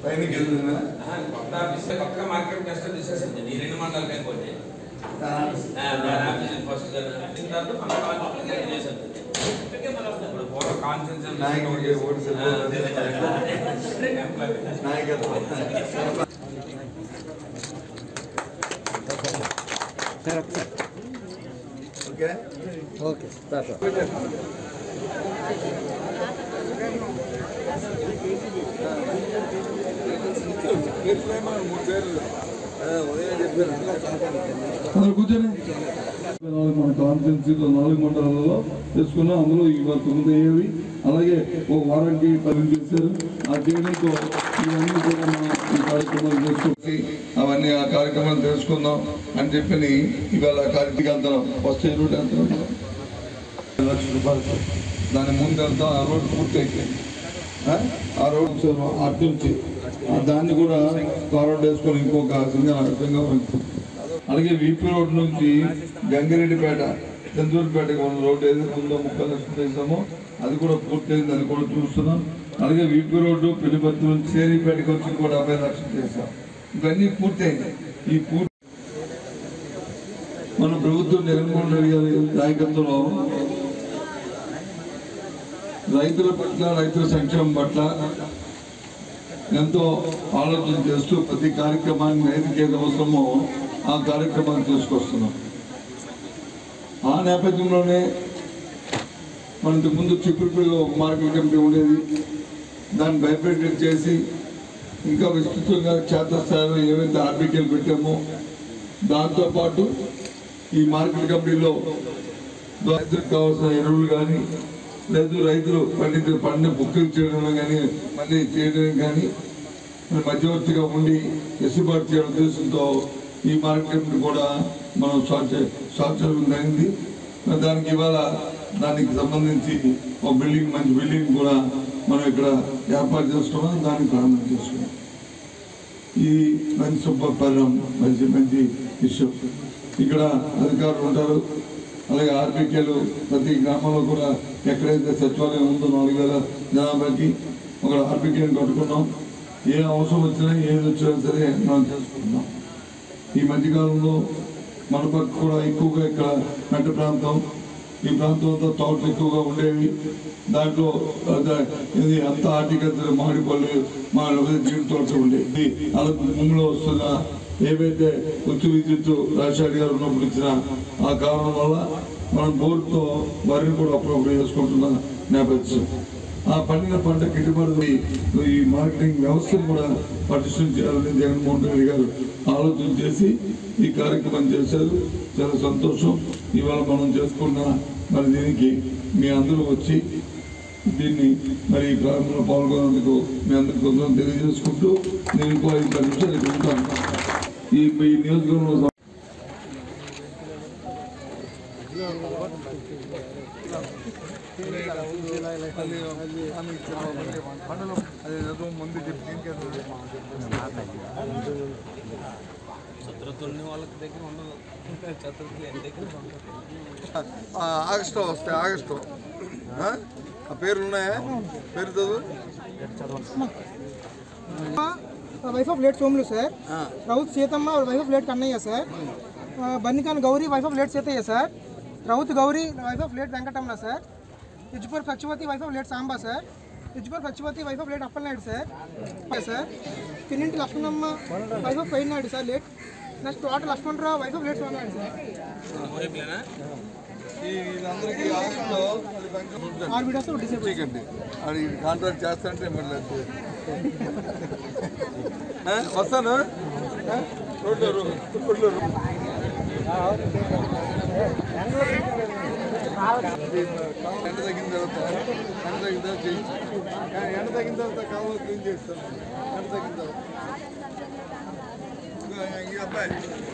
Training వెళ్తుందా కొత్త office కొత్తగా మార్కెట్ టెస్ట్ తీసేసింది ఈ రెండు మండలాలు అయిపోతే ఫస్ట్ తర్వాత మన కాన్ఫరెన్స్ చేశారు ఇప్పుడు పూర్వ కాన్ఫరెన్స్ నాయకుడికి ఓటు సరిపోతుంది. నాయకత్వం ఓకే ఓకే సార్ అందరూ కూర్చొని నాలుగు మన కాన్స్టిట్యున్సీలో నాలుగు మండలాలలో చేసుకున్నాం అందులో ఇవాళ తొమ్మిది అయ్యేవి అలాగే ఒక వారానికి పని చేశారు ఆ చేయడంతో ఇవన్నీ కూడా మనం ఈ కార్యక్రమాలు చేసుకొచ్చి అవన్నీ ఆ కార్యక్రమాలు తెలుసుకుందాం అని చెప్పి ఇవాళ కార్యక్రమం వెళ్తున్నాం ఫస్ట్ ఏ రోడ్ వెళ్తున్నాం లక్ష రూపాయలు దాని ముందు వెళ్తాం ఆ రోడ్ పూర్తి అయిపోయింది ఆ? ఆ రోడ్ అటు నుంచి ఆ దాన్ని కూడా కారోడ్ వేసుకొని ఇంకొక సింగల్ సింగల్ అలాగే వీపీ రోడ్ నుంచి గంగిరెడ్డిపేట చందూరుపేటకి ఉన్న రోడ్ ఏదైతే ఉందో ముప్పై లక్షలు చేసామో అది కూడా పూర్తయింది అది కూడా చూస్తున్నాం అలాగే వీపీ రోడ్డు పెళ్లిపత్తి నుంచి చేరిపేటకి వచ్చి కూడా డెబ్బై లక్షలు చేసాం ఇవన్నీ పూర్తయింది ఈ పూర్తి మన ప్రభుత్వం జగన్మోహన్ రెడ్డి గారి నాయకత్వంలో రైతుల పట్ల రైతుల సంక్షేమం పట్ల ఎంతో ఆలోచన చేస్తూ ప్రతి కార్యక్రమాన్ని రైతుకి ఏది అవసరమో ఆ కార్యక్రమాన్ని తీసుకొస్తున్నాం ఆ నేపథ్యంలోనే మన ఇంతకు ముందు చిక్కుడుపల్లిలో ఒక మార్కెట్ కమిటీ ఉండేది దాన్ని బైపరేటెడ్ చేసి ఇంకా విస్తృతంగా క్షేత్రస్థాయిలో ఏవైతే ఆర్బికేలు పెట్టామో దాంతోపాటు ఈ మార్కెట్ కమిటీలో రైతులకు కావాల్సిన ఎరువులు కానీ లేదు రైతులు పండించిన పండిన బుక్కులు చేయడంలో కానీ మళ్ళీ చేయడం కానీ మరి మధ్యవర్తిగా ఉండి వెసులుబాటు చేయడం ఉద్దేశంతో ఈ మార్కెట్ కూడా మనం స్టార్ట్ చే- స్టార్ట్ చేయడం జరిగింది మరి దానికి ఇవాళ దానికి సంబంధించి ఒక బిల్డింగ్ మంచి బిల్డింగ్ కూడా మనం ఇక్కడ ఏర్పాటు చేసుకున్నాం దాన్ని ప్రారంభం చేసుకున్నాం ఈ మంచి శుభ పరిణామం మంచి మంచి విషయం ఇక్కడ అధికారులు ఉంటారు అలాగే ఆర్బీకేలు ప్రతి గ్రామంలో కూడా ఎక్కడైతే సచివాలయం ఉందో నాలుగు వేల జనాభాకి ఒక ఆర్బీకేని కట్టుకున్నాం ఏ అవసరం వచ్చినా ఏది వచ్చినా సరే మనం చేసుకుంటున్నాం ఈ మధ్యకాలంలో మన పక్క కూడా ఎక్కువగా ఇక్కడ మెట్ట ప్రాంతం ఈ ప్రాంతంలో తోటలు ఎక్కువగా ఉండేవి దాంట్లో అదే ఇది అంత ఆర్టికల్చర్ మామిడిపళ్ళు మా జీడి తోటలు ఉండేది అలా భూమిలో వస్తున్న ఏవైతే ఉచ్చు విద్యుత్ రాజశేఖర్ గారు ఉన్నప్పుడు ఇచ్చిన ఆ కారణం వల్ల మనం బోర్డుతో వరిని కూడా అప్పుడప్పుడు వేసుకుంటున్న నేపథ్యం ఆ పండిన పంట గిట్టుబాటు ఈ మార్కెటింగ్ వ్యవస్థను కూడా పటిష్టం చేయాలని జగన్మోహన్ రెడ్డి గారు ఆలోచన చేసి ఈ కార్యక్రమం చేశారు చాలా సంతోషం ఇవాళ మనం చేసుకున్న మరి దీనికి మీ అందరూ వచ్చి దీన్ని మరి ఈ ప్రారంభంలో పాల్గొన్నందుకు మీ అందరికీ కొంచెం తెలియజేసుకుంటూ నేను ఇంకో ఐదు పది నిమిషాలు ఇక్కడ ఉంటాను ఈ ఈ నియోజకవర్గంలో ముందు చతురతుల్ని వాళ్ళకి దగ్గర ఉండదు చతుర్థులు ఎన్ని దగ్గర ఉండదు ఆగస్టులో వస్తాయి ఆగస్టు ఆ? ఆ పేర్లు ఉన్నాయా పేరు చదువు wife of late Somulu sir Raut Seethamma wife of late Kannayya sir Bannikan Gauri wife of late Seethayya sir Raut Gauri wife of late Venkatamma sir Ijpur Pachipathi wife of late Samba sir Ijpur Pachipathi wife of late Appalanaidu sir sir Pinninti Lakshmanamma wife of Painaidu sir late next Thota Lakshmanarao wife of late Somanaidu sir ఊరిపిల్లేనా ఈ వీళ్ళందరికీ ఆగస్టులో అది function ఆరు videos disable చేయకండి అది contract చేస్తాంటే మళ్ళీ అది. ఆ, వస్తాను ఆ? రోడ్లో రో- రోడ్లో రో- ఎండ తగ్గిన తర్వాత ఎండ తగ్గిన తర్వాత చేయించు. కానీ ఎండ తగ్గిన తర్వాత కావాలి క్లీన్ చేస్తాను ఎండ తగ్గిన తర్వాత ఇదిగో ఈ అబ్బాయి